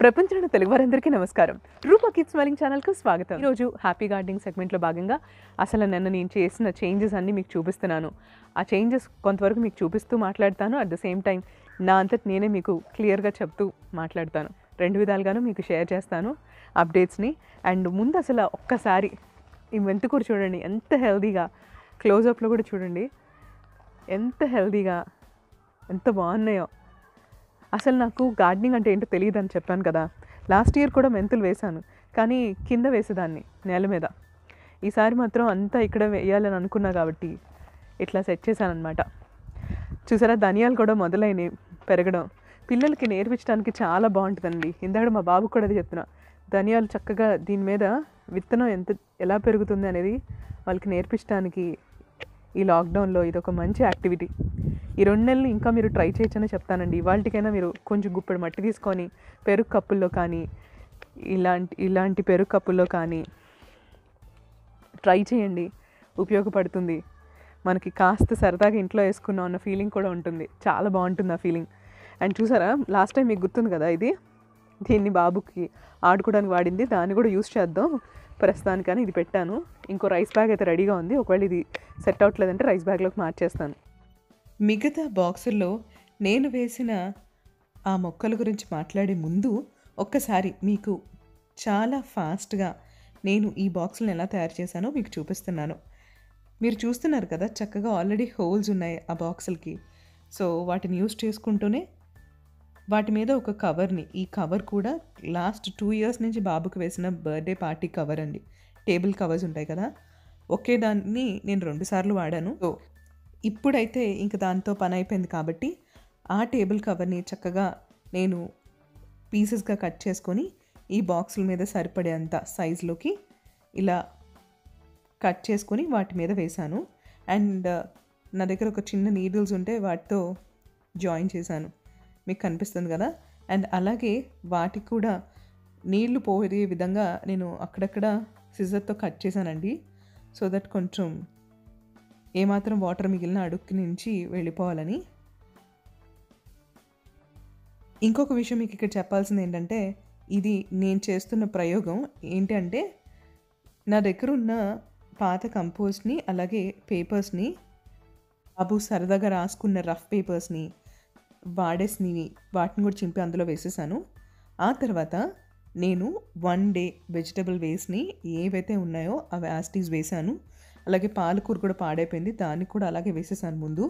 ప్రపంచంలో తెలుగు వారందరికీ నమస్కారం రూపా కిడ్ స్మైలింగ్ ఛానల్కు స్వాగతం ఈరోజు హ్యాపీ గార్డెనింగ్ సెగ్మెంట్లో భాగంగా అసలు నిన్న నేను చేసిన చేంజెస్ అన్నీ మీకు చూపిస్తున్నాను ఆ చేంజెస్ కొంతవరకు మీకు చూపిస్తూ మాట్లాడతాను అట్ ద సేమ్ టైం నా అంతటి నేనే మీకు క్లియర్గా చెప్తూ మాట్లాడతాను రెండు విధాలుగాను మీకు షేర్ చేస్తాను అప్డేట్స్ని అండ్ ముందు అసలు ఒక్కసారి ఈ మెంతుకూర చూడండి ఎంత హెల్దీగా క్లోజప్లో కూడా చూడండి ఎంత హెల్దీగా ఎంత బాగున్నాయో అసలు నాకు గార్డెనింగ్ అంటే ఏంటో తెలియదు అని చెప్పాను కదా లాస్ట్ ఇయర్ కూడా మెంతులు వేశాను కానీ కింద వేసేదాన్ని నేల మీద ఈసారి మాత్రం అంతా ఇక్కడ వేయాలని అనుకున్నా కాబట్టి ఇట్లా సెట్ చేశాను అనమాట చూసారా ధనియాలు కూడా మొదలైనవి పెరగడం పిల్లలకి నేర్పించడానికి చాలా బాగుంటుందండి ఇందాక మా బాబుకు కూడా అది చెప్తున్నా ధనియాలు చక్కగా దీని మీద విత్తనం ఎంత ఎలా పెరుగుతుంది అనేది వాళ్ళకి నేర్పించడానికి ఈ లాక్డౌన్లో ఇది ఒక మంచి యాక్టివిటీ ఈ రెండు నెలలు ఇంకా మీరు ట్రై చేయొచ్చని చెప్తానండి ఇవాళకైనా మీరు కొంచెం గుప్పెడు మట్టి తీసుకొని పెరుగు కప్పుల్లో కానీ ఇలాంటి ఇలాంటి పెరుగు కప్పుల్లో కానీ ట్రై చేయండి ఉపయోగపడుతుంది మనకి కాస్త సరదాగా ఇంట్లో వేసుకున్నాం అన్న ఫీలింగ్ కూడా ఉంటుంది చాలా బాగుంటుంది ఆ ఫీలింగ్ అండ్ చూసారా లాస్ట్ టైం మీకు గుర్తుంది కదా ఇది దీన్ని బాబుకి ఆడుకోవడానికి వాడింది దాన్ని కూడా యూస్ చేద్దాం ప్రస్తుతానికని ఇది పెట్టాను ఇంకో రైస్ బ్యాగ్ అయితే రెడీగా ఉంది ఒకవేళ ఇది సెట్ అవ్వట్లేదంటే రైస్ బ్యాగ్లోకి మార్చేస్తాను మిగతా బాక్సుల్లో నేను వేసిన ఆ మొక్కల గురించి మాట్లాడే ముందు ఒక్కసారి మీకు చాలా ఫాస్ట్గా నేను ఈ బాక్సులను ఎలా తయారు చేశానో మీకు చూపిస్తున్నాను మీరు చూస్తున్నారు కదా చక్కగా ఆల్రెడీ హోల్స్ ఉన్నాయి ఆ బాక్సులకి సో వాటిని యూస్ చేసుకుంటూనే వాటి మీద ఒక కవర్ని ఈ కవర్ కూడా లాస్ట్ టూ ఇయర్స్ నుంచి బాబుకి వేసిన బర్త్డే పార్టీ కవర్ అండి టేబుల్ కవర్స్ ఉంటాయి కదా ఒకే దాన్ని నేను రెండుసార్లు వాడాను సో ఇప్పుడైతే ఇంక దాంతో పని అయిపోయింది కాబట్టి ఆ టేబుల్ కవర్ని చక్కగా నేను పీసెస్గా కట్ చేసుకొని ఈ బాక్సుల మీద సరిపడేంత సైజులోకి ఇలా కట్ చేసుకొని వాటి మీద వేశాను అండ్ నా దగ్గర ఒక చిన్న నీడిల్స్ ఉంటే వాటితో జాయిన్ చేశాను మీకు కనిపిస్తుంది కదా అండ్ అలాగే వాటికి కూడా నీళ్లు పోయే విధంగా నేను అక్కడక్కడ సిజర్తో కట్ చేశానండి సో దట్ కొంచెం ఏమాత్రం వాటర్ మిగిలిన అడుక్కి నుంచి వెళ్ళిపోవాలని ఇంకొక విషయం మీకు ఇక్కడ చెప్పాల్సింది ఏంటంటే ఇది నేను చేస్తున్న ప్రయోగం ఏంటంటే నా దగ్గర ఉన్న పాత కంపోస్ట్ని అలాగే పేపర్స్ని బాబు సరదాగా రాసుకున్న రఫ్ పేపర్స్ని వాడేసినవి వాటిని కూడా చింపి అందులో వేసేసాను ఆ తర్వాత నేను వన్ డే వెజిటబుల్ వేస్ట్ని ఏవైతే ఉన్నాయో అవి యాస్టీస్ వేసాను అలాగే పాలకూర కూడా పాడైపోయింది దాన్ని కూడా అలాగే వేసేసాను ముందు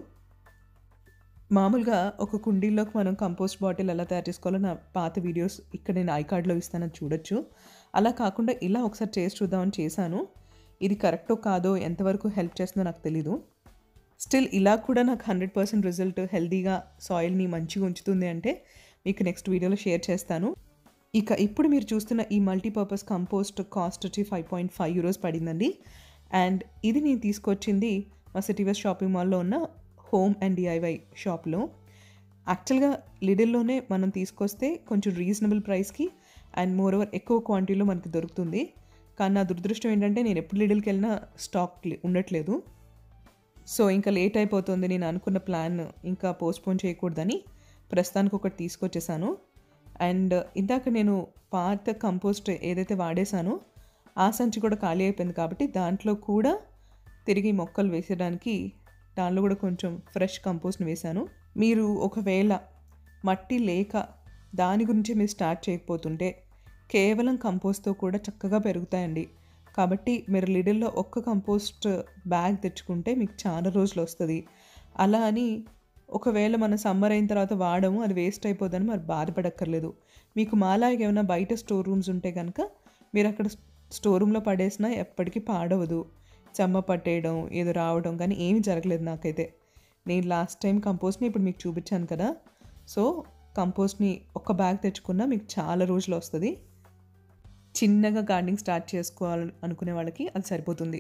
మామూలుగా ఒక కుండీలోకి మనం కంపోస్ట్ బాటిల్ ఎలా తయారు చేసుకోవాలో నా పాత వీడియోస్ ఇక్కడ నేను ఐ కార్డ్లో ఇస్తానని చూడొచ్చు అలా కాకుండా ఇలా ఒకసారి చేసి చూద్దామని చేశాను ఇది కరెక్టో కాదో ఎంతవరకు హెల్ప్ చేస్తుందో నాకు తెలీదు స్టిల్ ఇలా కూడా నాకు హండ్రెడ్ పర్సెంట్ రిజల్ట్ హెల్తీగా సాయిల్ని మంచిగా ఉంచుతుంది అంటే మీకు నెక్స్ట్ వీడియోలో షేర్ చేస్తాను ఇక ఇప్పుడు మీరు చూస్తున్న ఈ మల్టీపర్పస్ కంపోస్ట్ కాస్ట్ వచ్చి ఫైవ్ పాయింట్ ఫైవ్ యూరోస్ పడిందండి అండ్ ఇది నేను తీసుకొచ్చింది మా సిటీ వెస్ట్ షాపింగ్ మాల్లో ఉన్న హోమ్ అండ్ డిఐవై షాప్లో యాక్చువల్గా లిడిల్లోనే మనం తీసుకొస్తే కొంచెం రీజనబుల్ ప్రైస్కి అండ్ మోర్ ఓవర్ ఎక్కువ క్వాంటిటీలో మనకి దొరుకుతుంది కానీ నా దురదృష్టం ఏంటంటే నేను ఎప్పుడు లిడిల్కి వెళ్ళినా స్టాక్ ఉండట్లేదు సో ఇంకా లేట్ అయిపోతుంది నేను అనుకున్న ప్లాన్ ఇంకా పోస్ట్పోన్ చేయకూడదని ప్రస్తుతానికి ఒకటి తీసుకొచ్చేసాను అండ్ ఇందాక నేను పాత కంపోస్ట్ ఏదైతే వాడేసానో ఆ సంచి కూడా ఖాళీ అయిపోయింది కాబట్టి దాంట్లో కూడా తిరిగి మొక్కలు వేసేయడానికి దానిలో కూడా కొంచెం ఫ్రెష్ కంపోస్ట్ని వేశాను మీరు ఒకవేళ మట్టి లేక దాని గురించి మీరు స్టార్ట్ చేయకపోతుంటే కేవలం కంపోస్ట్తో కూడా చక్కగా పెరుగుతాయండి కాబట్టి మీరు లిడిల్లో ఒక్క కంపోస్ట్ బ్యాగ్ తెచ్చుకుంటే మీకు చాలా రోజులు వస్తుంది అలా అని ఒకవేళ మన సమ్మర్ అయిన తర్వాత వాడము అది వేస్ట్ అయిపోదని మరి బాధపడక్కర్లేదు మీకు మాలాగా ఏమైనా బయట స్టోర్ రూమ్స్ ఉంటే కనుక మీరు అక్కడ స్టోర్ రూమ్లో పడేసినా ఎప్పటికీ పాడవదు చెమ్మ పట్టేయడం ఏదో రావడం కానీ ఏమీ జరగలేదు నాకైతే నేను లాస్ట్ టైం కంపోస్ట్ని ఇప్పుడు మీకు చూపించాను కదా సో కంపోస్ట్ని ఒక బ్యాగ్ తెచ్చుకున్నా మీకు చాలా రోజులు వస్తుంది చిన్నగా గార్డెనింగ్ స్టార్ట్ చేసుకోవాలి అనుకునే వాళ్ళకి అది సరిపోతుంది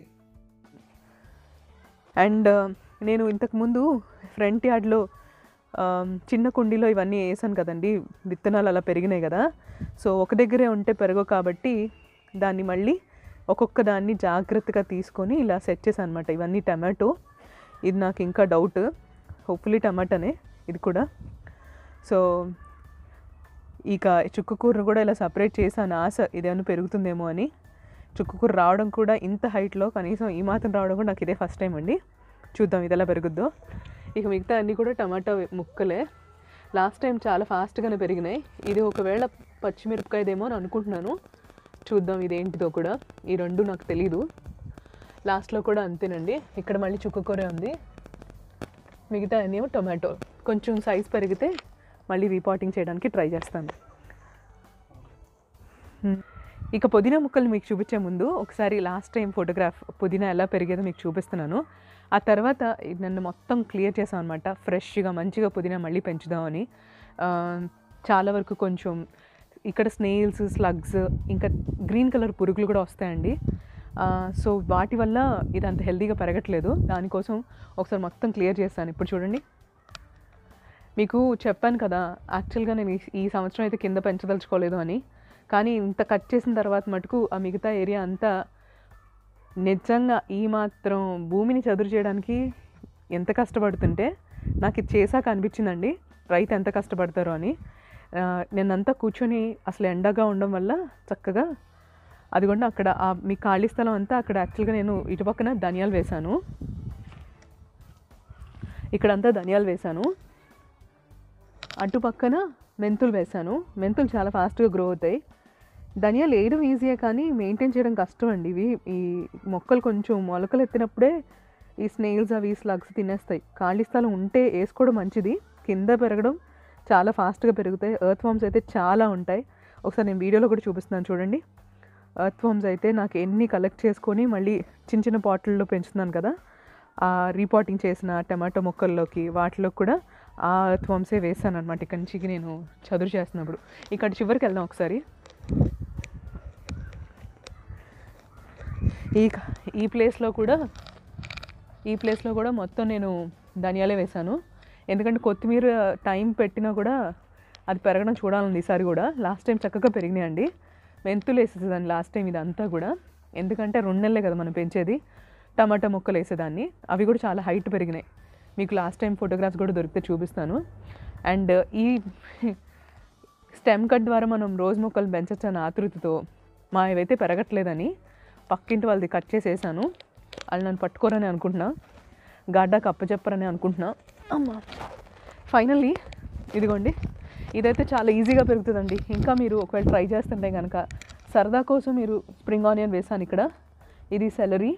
అండ్ నేను ఇంతకుముందు ఫ్రంట్ యార్డ్లో చిన్న కుండీలో ఇవన్నీ వేసాను కదండి విత్తనాలు అలా పెరిగినాయి కదా సో ఒక దగ్గరే ఉంటే పెరగవు కాబట్టి దాన్ని మళ్ళీ ఒక్కొక్క దాన్ని జాగ్రత్తగా తీసుకొని ఇలా సెట్ చేశాను అనమాట ఇవన్నీ టమాటో ఇది నాకు ఇంకా డౌట్ హోప్ఫుల్లీ టమాటానే ఇది కూడా సో ఇక చుక్కకూరను కూడా ఇలా సపరేట్ చేశాను ఆశ ఇదేమైనా పెరుగుతుందేమో అని చుక్కకూర రావడం కూడా ఇంత హైట్లో కనీసం ఈ మాత్రం రావడం కూడా నాకు ఇదే ఫస్ట్ టైం అండి చూద్దాం ఇది ఎలా పెరుగుద్దో ఇక మిగతా అన్నీ కూడా టమాటా ముక్కలే లాస్ట్ టైం చాలా ఫాస్ట్గానే పెరిగినాయి ఇది ఒకవేళ పచ్చిమిరపకాయదేమో అని అనుకుంటున్నాను చూద్దాం ఇదేంటిదో కూడా ఈ రెండు నాకు తెలీదు లాస్ట్లో కూడా అంతేనండి ఇక్కడ మళ్ళీ చుక్కకూర ఉంది మిగతా అన్నీ ఏమో టొమాటో కొంచెం సైజ్ పెరిగితే మళ్ళీ రీపాటింగ్ చేయడానికి ట్రై చేస్తాను మ్మ్. ఇక పుదీనా ముక్కలు మీకు చూపించే ముందు ఒకసారి లాస్ట్ టైం ఫోటోగ్రాఫ్ పుదీనా ఎలా పెరిగేదో మీకు చూపిస్తున్నాను ఆ తర్వాత ఇది నన్ను మొత్తం క్లియర్ చేసాం అనమాట ఫ్రెష్గా మంచిగా పుదీనా మళ్ళీ పెంచుదామని ఆ, చాలా వరకు కొంచెం ఇక్కడ స్నేల్స్ స్లగ్స్ ఇంకా గ్రీన్ కలర్ పురుగులు కూడా వస్తాయండి ఆ, సో వాటి వల్ల ఇది అంత హెల్తీగా పెరగట్లేదు దానికోసం ఒకసారి మొత్తం క్లియర్ చేస్తాను ఇప్పుడు చూడండి మీకు చెప్పాను కదా యాక్చువల్గా నేను ఈ- ఈ సంవత్సరం అయితే కింద పెంచదలుచుకోలేదు అని కానీ ఇంత కట్ చేసిన తర్వాత మటుకు ఆ మిగతా ఏరియా అంతా నిజంగా ఈ మాత్రం భూమిని చదురు చేయడానికి ఎంత కష్టపడుతుంటే నాకు ఇది చేశాక అనిపించిందండి రైతు ఎంత కష్టపడతారో అని ఆ, నేనంతా కూర్చొని అసలు ఎండగా ఉండడం వల్ల చక్కగా అది కూడా అక్కడ ఆ మీ ఖాళీ స్థలం అంతా అక్కడ యాక్చువల్గా నేను ఇటు పక్కన ధనియాలు వేశాను ఇక్కడంతా ధనియాలు వేశాను అటు పక్కన మెంతులు వేశాను మెంతులు చాలా ఫాస్ట్గా గ్రో అవుతాయి ధనియాలు వేయడం ఈజీయే కానీ మెయింటైన్ చేయడం కష్టం అండి ఇవి ఈ మొక్కలు కొంచెం మొలకలు ఎత్తినప్పుడే ఈ స్నేల్స్ అవి స్లగ్స్ తినేస్తాయి ఖాళీ స్థలం ఉంటే వేసుకోవడం మంచిది కింద పెరగడం చాలా ఫాస్ట్గా పెరుగుతాయి ఎర్త్ వామ్స్ అయితే చాలా ఉంటాయి ఒకసారి నేను వీడియోలో కూడా చూపిస్తున్నాను చూడండి ఎర్త్ వామ్స్ అయితే నాకు ఎన్ని కలెక్ట్ చేసుకొని మళ్ళీ చిన్న చిన్న పాటల్లో పెంచుతున్నాను కదా ఆ రీపాటింగ్ చేసిన టమాటో మొక్కల్లోకి వాటిలో కూడా ఆ ఎర్త్ వామ్సే వేసాను అనమాట ఇక్కడి నుంచి నేను చదువు చేస్తున్నప్పుడు ఇక్కడ చివరికి వెళ్దాం ఒకసారి ఈ ఈ ప్లేస్లో కూడా ఈ ప్లేస్లో కూడా మొత్తం నేను ధనియాలే వేశాను ఎందుకంటే కొత్తిమీర టైం పెట్టినా కూడా అది పెరగడం చూడాలని ఈసారి కూడా లాస్ట్ టైం చక్కగా పెరిగినాయండి మెంతులు వేసేసేదాన్ని లాస్ట్ టైం ఇదంతా కూడా ఎందుకంటే రెండు నెలలే కదా మనం పెంచేది టమాటా మొక్కలు వేసేదాన్ని అవి కూడా చాలా హైట్ పెరిగినాయి మీకు లాస్ట్ టైం ఫోటోగ్రాఫ్స్ కూడా దొరికితే చూపిస్తాను అండ్ ఈ స్టెమ్ కట్ ద్వారా మనం రోజ్ మొక్కలు పెంచచ్చు అన్న ఆతృతతో మా ఇవైతే పెరగట్లేదని పక్కింటి వాళ్ళది కట్ చేసేసాను వాళ్ళు నన్ను పట్టుకోరని అనుకుంటున్నా గాడ్డాకి అప్పచెప్పరని అనుకుంటున్నా అమ్మా ఫైనల్లీ ఇదిగోండి ఇదైతే చాలా ఈజీగా పెరుగుతుందండి ఇంకా మీరు ఒకవేళ ట్రై చేస్తుంటే కనుక సరదా కోసం మీరు స్ప్రింగ్ ఆనియన్ వేసాను ఇక్కడ ఇది సెలరీ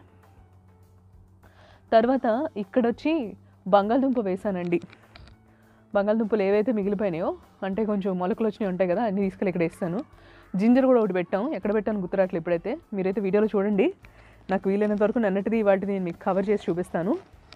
తర్వాత ఇక్కడ వచ్చి బంగాళదుంప వేసానండి బంగాళదుంపలు ఏవైతే మిగిలిపోయినాయో అంటే కొంచెం మొలకలు వచ్చినాయి ఉంటాయి కదా అన్ని తీసుకెళ్ళి ఇక్కడ వేస్తాను జింజర్ కూడా ఒకటి పెట్టాం ఎక్కడ పెట్టాను గుర్తురాట్లేదు ఇప్పుడైతే మీరైతే వీడియోలో చూడండి నాకు వీలైనంత వరకు నన్నటిది వాటిని నేను మీకు కవర్ చేసి చూపిస్తాను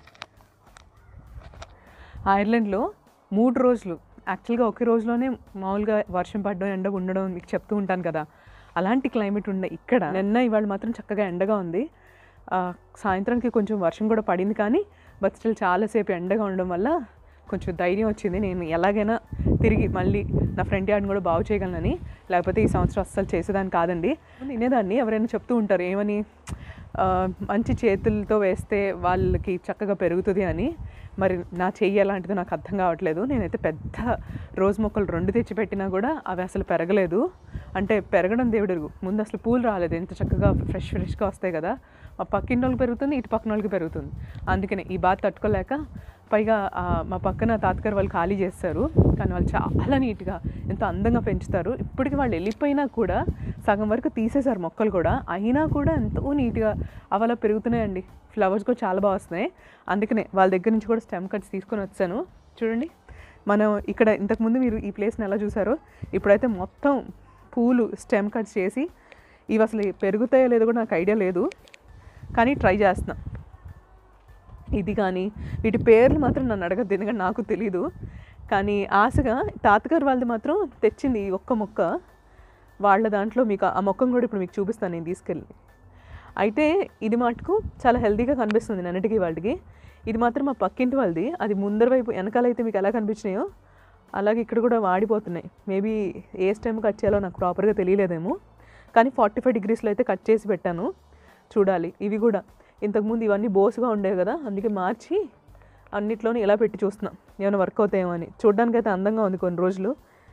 ఐర్లాండ్లో మూడు రోజులు యాక్చువల్గా ఒకే రోజులోనే మామూలుగా వర్షం పడడం ఎండ ఉండడం మీకు చెప్తూ ఉంటాను కదా అలాంటి క్లైమేట్ ఉన్న ఇక్కడ నిన్న ఇవాళ మాత్రం చక్కగా ఎండగా ఉంది ఆ, సాయంత్రానికి కొంచెం వర్షం కూడా పడింది కానీ బట్ స్టిల్ చాలాసేపు ఎండగా ఉండడం వల్ల కొంచెం ధైర్యం వచ్చింది నేను ఎలాగైనా తిరిగి మళ్ళీ నా ఫ్రంట్ యార్డ్ని కూడా బాగు చేయగలనని లేకపోతే ఈ సంవత్సరం అస్సలు చేసేదాన్ని కాదండి వినేదాన్ని ఎవరైనా చెప్తూ ఉంటారు ఏమని ఆ, మంచి చేతులతో వేస్తే వాళ్ళకి చక్కగా పెరుగుతుంది అని మరి నా చెయ్యి ఎలాంటిదో నాకు అర్థం కావట్లేదు నేనైతే పెద్ద రోజ్ మొక్కలు రెండు తెచ్చి పెట్టినా కూడా అవి అసలు పెరగలేదు అంటే పెరగడం దేవుడు ముందు అసలు పూలు రాలేదు ఎంత చక్కగా ఫ్రెష్ ఫ్రెష్గా వస్తాయి కదా మా పక్కింటి వాళ్ళకి పెరుగుతుంది ఇటు పక్కన వాళ్ళకి పెరుగుతుంది అందుకనే ఈ బాధ తట్టుకోలేక పైగా ఆ, మా పక్కన తాతగారు వాళ్ళు ఖాళీ చేస్తారు కానీ వాళ్ళు చాలా నీట్గా ఎంతో అందంగా పెంచుతారు ఇప్పటికి వాళ్ళు వెళ్ళిపోయినా కూడా సగం వరకు తీసేశారు మొక్కలు కూడా అయినా కూడా ఎంతో నీట్గా అవి అలా పెరుగుతున్నాయండి ఫ్లవర్స్ కూడా చాలా బాగా వస్తున్నాయి అందుకనే వాళ్ళ దగ్గర నుంచి కూడా స్టెమ్ కట్స్ తీసుకొని వచ్చాను చూడండి మనం ఇక్కడ ఇంతకుముందు మీరు ఈ ప్లేస్ని ఎలా చూసారో ఇప్పుడైతే మొత్తం పూలు స్టెమ్ కట్స్ చేసి ఇవి అసలు పెరుగుతాయో లేదో కూడా నాకు ఐడియా లేదు కానీ ట్రై చేస్తున్నా ఇది కానీ వీటి పేర్లు మాత్రం నన్ను అడగద్దు ఎందుకంటే నాకు తెలీదు కానీ ఆశగా తాతగారు వాళ్ళది మాత్రం తెచ్చింది ఈ ఒక్క మొక్క వాళ్ళ దాంట్లో మీకు ఆ మొక్కను కూడా ఇప్పుడు మీకు చూపిస్తాను నేను తీసుకెళ్ళి అయితే ఇది మటుకు చాలా హెల్తీగా కనిపిస్తుంది నన్నిటికీ వాళ్ళకి ఇది మాత్రం మా పక్కింటి వాళ్ళది అది ముందర వైపు వెనకాలైతే మీకు ఎలా కనిపించినాయో అలాగే ఇక్కడ కూడా వాడిపోతున్నాయి మేబీ ఏ స్టెమ్ కట్ చేయాలో నాకు ప్రాపర్గా తెలియలేదేమో కానీ ఫార్టీ ఫైవ్ డిగ్రీస్లో అయితే కట్ చేసి పెట్టాను చూడాలి ఇవి కూడా ఇంతకుముందు ఇవన్నీ బోసుగా ఉండేవి కదా అందుకే మార్చి అన్నిట్లోని ఇలా పెట్టి చూస్తున్నాం ఏమైనా వర్క్ అవుతాయేమో అని చూడడానికైతే అందంగా ఉంది కొన్ని రోజులు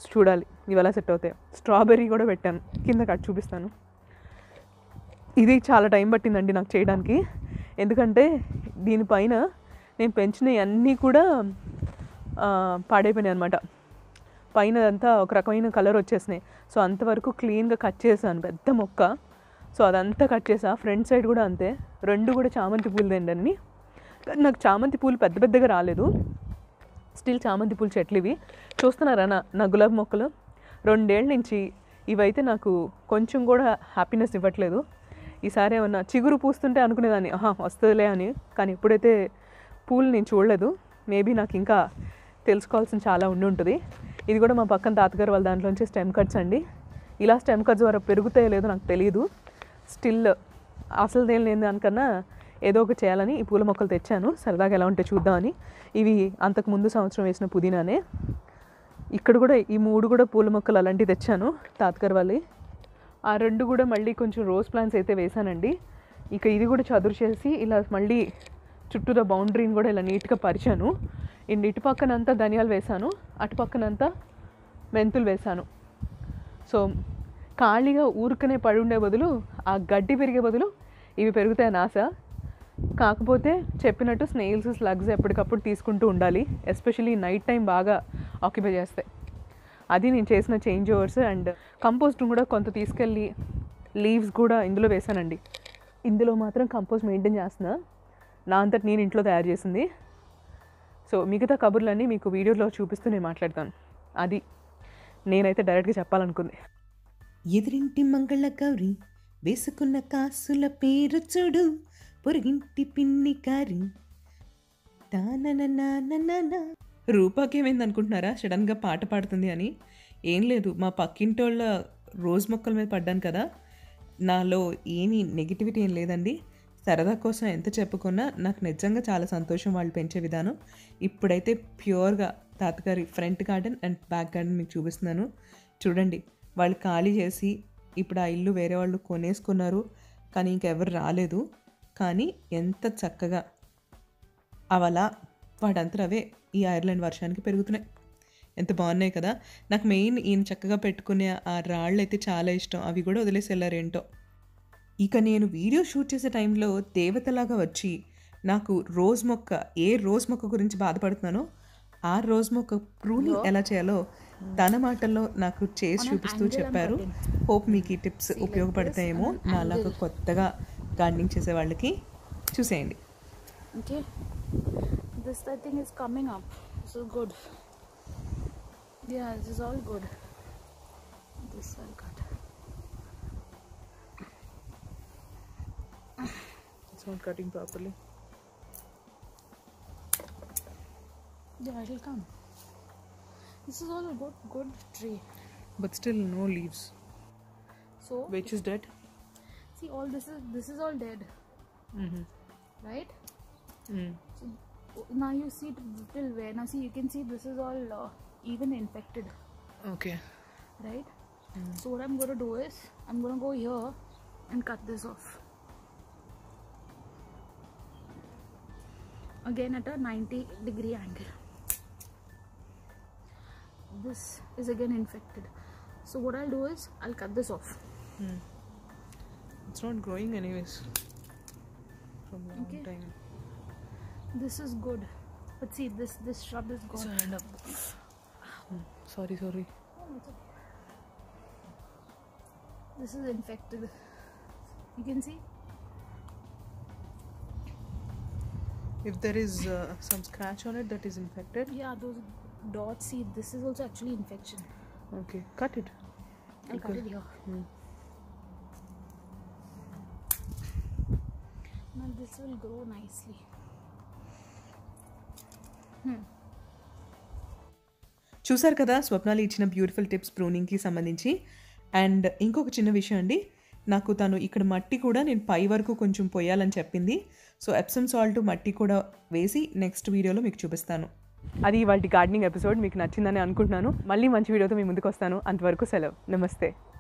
చూడాలి ఇవి ఎలా సెట్ అవుతాయి స్ట్రాబెర్రీ కూడా పెట్టాను కింద కట్ చూపిస్తాను ఇది చాలా టైం పట్టిందండి నాకు చేయడానికి ఎందుకంటే దీనిపైన నేను పెంచినవి అన్నీ కూడా ఆ, పాడైపోయినాయి అనమాట పైన అంతా ఒక రకమైన కలర్ వచ్చేసినాయి సో అంతవరకు క్లీన్గా కట్ చేశాను పెద్ద మొక్క సో అదంతా కట్ చేసా ఫ్రంట్ సైడ్ కూడా అంతే రెండు కూడా చామంతి పూలదండి అన్ని కానీ నాకు చామంతి పూలు పెద్ద పెద్దగా రాలేదు స్టిల్ చామంతి పూల చెట్లు ఇవి చూస్తున్నారా నా నా గులాబీ మొక్కలు రెండేళ్ళ నుంచి ఇవైతే నాకు కొంచెం కూడా హ్యాపీనెస్ ఇవ్వట్లేదు ఈసారి ఏమన్నా చిగురు పూస్తుంటే అనుకునేదాన్ని ఆహా వస్తుందిలే అని కానీ ఎప్పుడైతే పూలు నేను చూడలేదు మేబీ నాకు ఇంకా తెలుసుకోవాల్సిన చాలా ఉండి ఉంటుంది ఇది కూడా మా పక్కన తాతగారు వాళ్ళ దాంట్లోంచి స్టెమ్ కట్స్ అండి ఇలా స్టెమ్ కట్స్ ద్వారా పెరుగుతాయో లేదో నాకు తెలియదు స్టిల్ అసలు దేని లేని దానికన్నా ఏదో ఒకటి చేయాలని ఈ పూల మొక్కలు తెచ్చాను సరదాగా ఎలా ఉంటే చూద్దామని ఇవి అంతకు ముందు సంవత్సరం వేసిన పుదీనానే ఇక్కడ కూడా ఈ మూడు కూడా పూల మొక్కలు అలాంటివి తెచ్చాను తాతగారు వాళ్ళవి ఆ రెండు కూడా మళ్ళీ కొంచెం రోజ్ ప్లాంట్స్ అయితే వేశానండి ఇక ఇది కూడా చదురు చేసి ఇలా మళ్ళీ చుట్టూరా బౌండరీని కూడా ఇలా నీట్గా పరిచాను ఇండ్ ఇటు పక్కనంతా ధనియాలు వేశాను అటు పక్కనంతా మెంతులు వేశాను సో ఖాళీగా ఊరుకనే పడి ఉండే బదులు ఆ గడ్డి పెరిగే బదులు ఇవి పెరుగుతాయని ఆశ కాకపోతే చెప్పినట్టు స్నేల్స్ స్లగ్స్ ఎప్పటికప్పుడు తీసుకుంటూ ఉండాలి ఎస్పెషల్లీ నైట్ టైం బాగా ఆక్యుపై చేస్తాయి అది నేను చేసిన చేంజ్ ఓవర్స్ అండ్ కంపోస్ట్ కూడా కొంత తీసుకెళ్ళి లీవ్స్ కూడా ఇందులో వేసానండి ఇందులో మాత్రం కంపోస్ట్ మెయింటైన్ చేస్తున్నా నా అంతటి నేను ఇంట్లో తయారు చేసింది సో మిగతా కబుర్లన్నీ మీకు వీడియోలో చూపిస్తూ నేను మాట్లాడతాను అది నేనైతే డైరెక్ట్గా చెప్పాలనుకుంది ఎదురింటి మంగళ గౌరి వేసుకున్న కాసుల పేరు చూడు పొరుగింటి పిన్ని కారి తానననానననా. రూపాకి ఏమైంది అనుకుంటున్నారా సడన్గా పాట పాడుతుంది అని ఏం లేదు మా పక్కింటోళ్ళ రోజ్ మొక్కల మీద పడ్డాను కదా నాలో ఏమీ నెగిటివిటీ ఏం లేదండి సరదా కోసం ఎంత చెప్పుకున్నా నాకు నిజంగా చాలా సంతోషం వాళ్ళు పెంచే విధానం ఇప్పుడైతే ప్యూర్గా తాతగారి front garden and back garden మీకు చూపిస్తున్నాను చూడండి వాళ్ళు ఖాళీ చేసి ఇప్పుడు ఆ ఇల్లు వేరే వాళ్ళు కొనేసుకున్నారు కానీ ఇంకెవరు రాలేదు కానీ ఎంత చక్కగా అవలా వాటంతా అవే ఈ ఐర్లాండ్ వర్షానికి పెరుగుతున్నాయి ఎంత బాగున్నాయి కదా నాకు మెయిన్ ఈయన చక్కగా పెట్టుకునే ఆ రాళ్ళు అయితే చాలా ఇష్టం అవి కూడా వదిలేసి వెళ్ళారేంటో ఇక నేను వీడియో షూట్ చేసే టైంలో దేవతలాగా వచ్చి నాకు రోజ్ మొక్క ఏ రోజ్ మొక్క గురించి బాధపడుతున్నానో ఆ రోజ్ మొక్క ప్రూనింగ్ ఎలా చేయాలో తన మాటల్లో నాకు చేసి చూపిస్తూ చెప్పారు హోప్ మీకు ఈ టిప్స్ ఉపయోగపడతాయేమో నాలాగా కొత్తగా గార్డెనింగ్ చేసే వాళ్ళకి చూసేయండి Okay, this I think is coming up. So good. Yeah, this is all good. This I'll cut. It's not cutting properly Yeah, it'll come. This is all a good, good tree. But still no leaves So which is dead see, all this is this is all dead, right? So now you see t- till where? Now see, you can see this is all uh, even infected, okay right? So what I'm gonna do is I'm gonna go here and cut this off. Again at a 90 degree angle. This is again infected. So what I'll do is I'll cut this off. It's not growing anyways from long Okay. Time This is good. But see this this shrub is gone. Sorry sorry This is infected. You can see? If there is some scratch on it that is infected Yeah, those dots. See, this is also actually infection. Okay cut it I'll cut it here. Now this will grow nicely. చూసారు కదా స్వప్నాలు ఇచ్చిన beautiful tips ప్రూనింగ్కి సంబంధించి and ఇంకొక చిన్న విషయం అండి నాకు తను ఇక్కడ మట్టి కూడా నేను పై వరకు కొంచెం పొయ్యాలని చెప్పింది సో ఎప్సమ్ సాల్ట్ మట్టి కూడా వేసి నెక్స్ట్ వీడియోలో మీకు చూపిస్తాను అది ఇవాళ గార్డెనింగ్ ఎపిసోడ్ మీకు నచ్చిందని అనుకుంటున్నాను మళ్ళీ మంచి వీడియోతో మీ ముందుకు వస్తాను అంతవరకు సెలవు నమస్తే